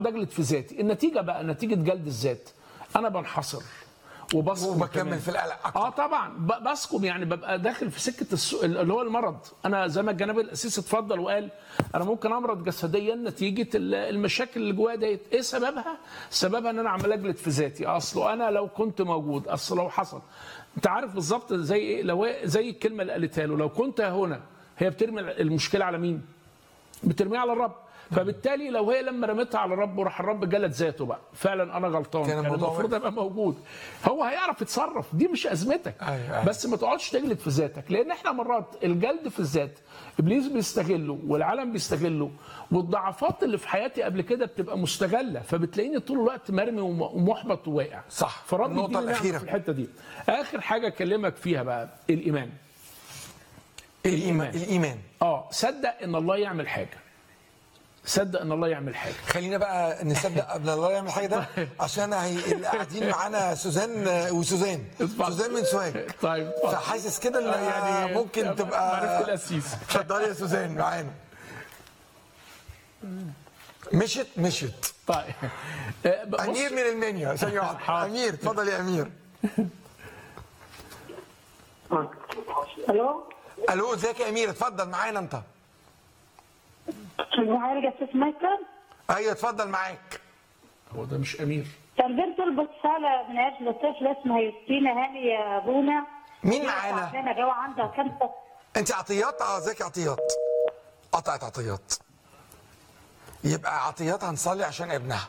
اجلد في ذاتي النتيجه بقى نتيجه جلد الذات انا بنحصر وبسكم وبكمل كمان. في القلق اكتر اه طبعا ب- بسكم يعني ببقى داخل في سكه الس... اللي هو المرض انا زي ما الجناب الاسيس اتفضل وقال انا ممكن امرض جسديا نتيجه ال- المشاكل اللي جوايا ديت ايه سببها سببها ان انا عمال اجلد في ذاتي اصله انا لو كنت موجود اصل لو حصل انت عارف بالظبط زي ايه لو هي- زي الكلمه اللي قالتها له لو كنت هنا هي بترمي المشكله على مين بترميها على الرب فبالتالي لو هي لما رميتها على الرب وراح الرب جلد ذاته بقى فعلا انا غلطان كان كان الموضوع المفروض ابقى موجود هو هيعرف يتصرف دي مش ازمتك أيوة، أيوة. بس ما تقعدش تجلد في ذاتك لان احنا مرات الجلد في الذات ابليس بيستغله والعالم بيستغله والضعفات اللي في حياتي قبل كده بتبقى مستغله فبتلاقيني طول الوقت مرمي وم- ومحبط وواقع صح. فرب النقطة يديني نعمة الأخيرة. في الحته دي اخر حاجه اكلمك فيها بقى الايمان الايمان الايمان اه صدق ان الله يعمل حاجه صدق ان الله يعمل حاجه خلينا بقى نصدق قبل الله يعمل حاجه ده عشان هي اللي قاعدين معانا سوزان وسوزان اتفضل. سوزان من سوهاج طيب اتفضل. فحاسس كده ان آه، يعني ممكن معرفة تبقى القسيس. اتفضلي يا سوزان معانا مشت مشت طيب آه، بص امير من المنيا ثانيه واحده حاضر. امير اتفضل يا امير الو الو ازيك يا امير اتفضل معانا انت معايا جسس مايكل ايوه اتفضل معاك هو ده مش امير تربيت رسالة من أجل طفل اسمها يوستينا هاني يا بونا مين معانا؟ تعبانة جوا عندها كانسر انت عطيات اه ازيك يا عطيات قطعت عطيات يبقى عطيات هنصلي عشان ابنها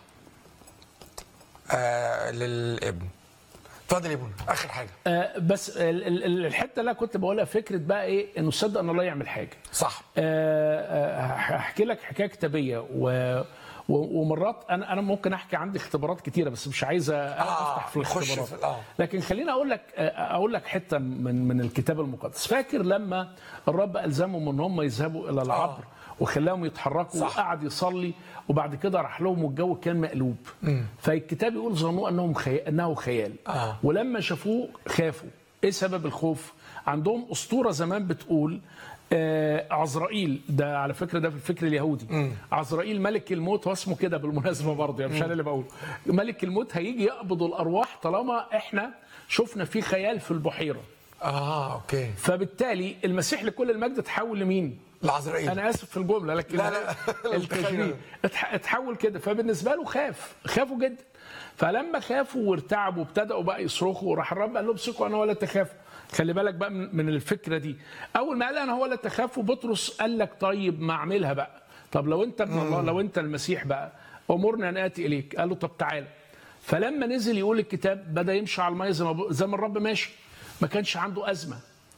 آه للابن اتفضل يا ابن اخر حاجه آه بس ال- ال- ال- الحته اللي أنا كنت بقولها فكره بقى ايه انه صدق ان الله يعمل حاجه صح آه، آه، هحكي لك حكايه كتابيه و و- ومرات انا انا ممكن احكي عندي اختبارات كتيره بس مش عايز أ- افتح في نخش الاختبارات في- آه. لكن خليني اقول لك آه، اقول لك حته من من الكتاب المقدس فاكر لما الرب الزمهم ان هم يذهبوا الى العبر وخلاهم يتحركوا صح. وقعد يصلي وبعد كده راح لهم والجو كان مقلوب فالكتاب يقول ظنوا انهم خي... انه خيال آه. ولما شافوه خافوا ايه سبب الخوف عندهم اسطوره زمان بتقول آه عزرائيل ده على فكره ده في الفكر اليهودي عزرائيل ملك الموت هو اسمه كده بالمناسبه برضه يعني مش انا اللي بقوله ملك الموت هيجي يقبض الارواح طالما احنا شفنا في خيال في البحيره اه اوكي فبالتالي المسيح لكل المجد تحول لمين العزرائيل انا اسف في الجمله لكن لا، لا. التشبيه اتح- اتحول كده فبالنسبه له خاف خافوا جدا فلما خافوا وارتعبوا وابتدأوا بقى يصرخوا وراح الرب قال لهم امسكوا انا ولا تخافوا خلي بالك بقى من من الفكره دي اول ما قال انا ولا تخافوا بطرس قال لك طيب ما اعملها بقى طب لو انت ابن الله لو انت المسيح بقى امرنا ان اتي اليك قال له طب تعالى فلما نزل يقول الكتاب بدا يمشي على الميه زي ما زي ما الرب ماشي ما كانش عنده ازمه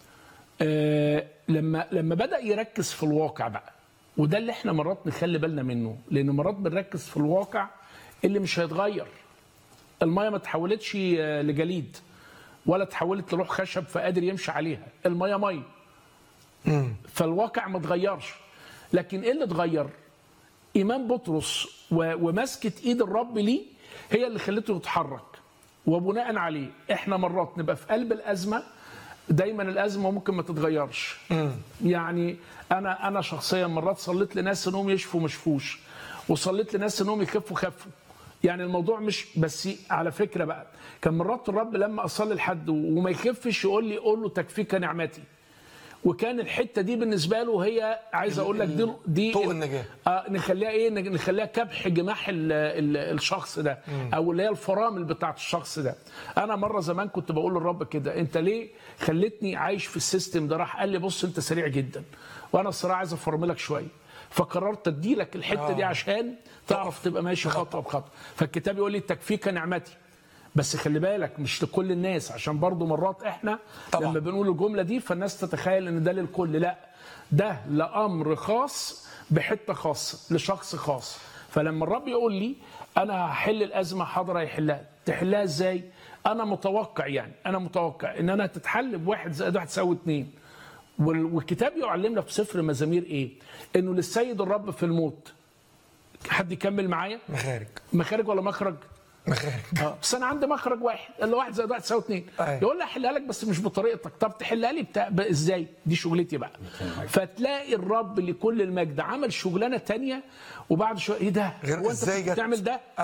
آه، لما لما بدا يركز في الواقع بقى وده اللي احنا مرات نخلي بالنا منه لان مرات بنركز في الواقع اللي مش هيتغير الميه ما تحولتش آه، لجليد ولا تحولت لروح خشب فقادر يمشي عليها الميه ميه فالواقع ما اتغيرش لكن ايه اللي اتغير ايمان بطرس و- ومسكه ايد الرب ليه هي اللي خلته يتحرك وبناء عليه احنا مرات نبقى في قلب الازمه دايما الازمه ممكن ما تتغيرش يعني انا انا شخصيا مرات صليت لناس انهم يشفوا ما شفوش وصليت لناس انهم يخفوا خفوا يعني الموضوع مش بس على فكره بقى كان مرات الرب لما اصلي لحد وما يخفش يقول لي قول له تكفيك نعمتي وكان الحته دي بالنسبه له هي عايز اقول لك دي دي طوق النجاة. آه نخليها ايه نج- نخليها كبح جماح ال ال الشخص ده او اللي هي الفرامل بتاعت الشخص ده انا مره زمان كنت بقول للرب كده انت ليه خلتني عايش في السيستم ده راح قال لي بص انت سريع جدا وانا الصراحه عايز افرملك شويه فقررت اديلك الحته دي عشان تعرف تبقى ماشي خطوه بخطوه فالكتاب يقول لي تكفيك نعمتي بس خلي بالك مش لكل الناس عشان برضو مرات احنا طبعا. لما بنقول الجمله دي فالناس تتخيل ان ده للكل لا ده لامر خاص بحته خاصه لشخص خاص فلما الرب يقول لي انا هحل الازمه حاضر هيحلها تحلها ازاي انا متوقع يعني انا متوقع ان انا تتحل بواحد زائد واحد تساوي اتنين وال- والكتاب يعلمنا في سفر مزامير ايه انه للسيد الرب في الموت حد يكمل معايا مخارج مخارج ولا مخرج مخارج اه بس انا عندي مخرج واحد اللي واحد زائد واحد يساوي اثنين أيوة. يقول لي احلها لك بس مش بطريقتك طب تحلها لي بتاع ب- ازاي دي شغلتي بقى فتلاقي الرب لكل المجد عمل شغلانه تانية وبعد شويه ايه ده غير هو انت إزاي كنت جت؟ بتعمل ده